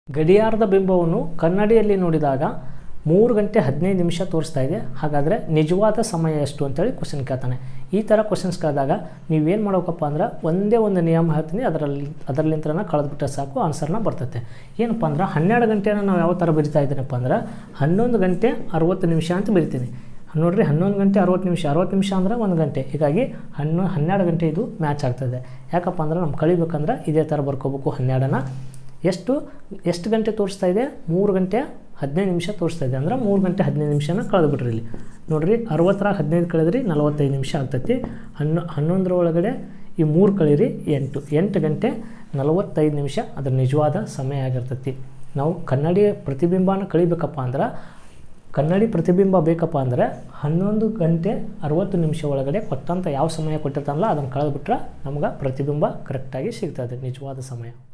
ಗಡಿಯಾರದ ಬಿಂಬವನ್ನು ಕನ್ನಡಿಯಲ್ಲಿ ನೋಡಿದಾಗ ಮೂರು ಗಂಟೆ ಹದಿನೈದು ನಿಮಿಷ ತೋರಿಸ್ತಾ ಇದೆ ಹಾಗಾದರೆ ನಿಜವಾದ ಸಮಯ ಎಷ್ಟು ಅಂತೇಳಿ ಕ್ವಶನ್ ಕೇಳ್ತಾನೆ ಈ ಥರ ಕ್ವಶನ್ಸ್ ಕೇಳಿದಾಗ ನೀವೇನು ಮಾಡ್ಬೇಕಪ್ಪ ಅಂದ್ರೆ ಒಂದೇ ಒಂದು ನಿಯಮ ಹೇಳ್ತೀನಿ ಅದರಲ್ಲಿ ಅದರಲ್ಲಿಂತ್ರನ ಕಳೆದ್ಬಿಟ್ರೆ ಸಾಕು ಆನ್ಸರ್ನ ಬರ್ತೈತೆ ಏನಪ್ಪ ಅಂದ್ರೆ ಹನ್ನೆರಡು ಗಂಟೆನ ನಾವು ಯಾವ ಥರ ಬರಿತಾ ಇದ್ದೀನಪ್ಪ ಅಂದ್ರೆ ಹನ್ನೊಂದು ಗಂಟೆ ಅರುವತ್ತು ನಿಮಿಷ ಅಂತ ಬರಿತೀನಿ ನೋಡಿರಿ ಹನ್ನೊಂದು ಗಂಟೆ ಅರವತ್ತು ನಿಮಿಷ ಅರವತ್ತು ನಿಮಿಷ ಅಂದರೆ ಒಂದು ಗಂಟೆ ಹೀಗಾಗಿ ಹನ್ನೊ ಹನ್ನೆರಡು ಗಂಟೆ ಇದು ಮ್ಯಾಚ್ ಆಗ್ತದೆ ಯಾಕಪ್ಪ ಅಂದ್ರೆ ನಮ್ಮ ಕಳಿಬೇಕಂದ್ರೆ ಇದೇ ಥರ ಬರ್ಕೋಬೇಕು ಹನ್ನೆರಡನ್ನ ಎಷ್ಟು ಎಷ್ಟು ಗಂಟೆ ತೋರಿಸ್ತಾ ಇದೆ ಮೂರು ಗಂಟೆ ಹದಿನೈದು ನಿಮಿಷ ತೋರಿಸ್ತಾ ಇದೆ ಅಂದ್ರೆ ಮೂರು ಗಂಟೆ ಹದಿನೈದು ನಿಮಿಷನ ಕಳೆದ್ಬಿಟ್ರಿ ಇಲ್ಲಿ ನೋಡಿರಿ ಅರವತ್ತರಾಗ ಹದಿನೈದು ಕಳೆದ್ರಿ ನಲವತ್ತೈದು ನಿಮಿಷ ಆಗ್ತೈತಿ ಹನ್ನೊ ಹನ್ನೊಂದರ ಒಳಗಡೆ ಈ ಮೂರು ಕಳೀರಿ ಎಂಟು ಎಂಟು ಗಂಟೆ ನಲವತ್ತೈದು ನಿಮಿಷ ಅದ್ರ ನಿಜವಾದ ಸಮಯ ಆಗಿರ್ತೈತಿ ನಾವು ಕನ್ನಡಿ ಪ್ರತಿಬಿಂಬನ ಕಳಿಬೇಕಪ್ಪ ಅಂದ್ರೆ ಕನ್ನಡಿ ಪ್ರತಿಬಿಂಬ ಬೇಕಪ್ಪ ಅಂದರೆ ಹನ್ನೊಂದು ಗಂಟೆ ಅರುವತ್ತು ನಿಮಿಷ ಒಳಗಡೆ ಕೊಟ್ಟಂಥ ಯಾವ ಸಮಯ ಕೊಟ್ಟಿರ್ತಾನಲ್ಲ ಅದನ್ನು ಕಳೆದ್ಬಿಟ್ರೆ ನಮ್ಗೆ ಪ್ರತಿಬಿಂಬ ಕರೆಕ್ಟಾಗಿ ಸಿಗ್ತದೆ ನಿಜವಾದ ಸಮಯ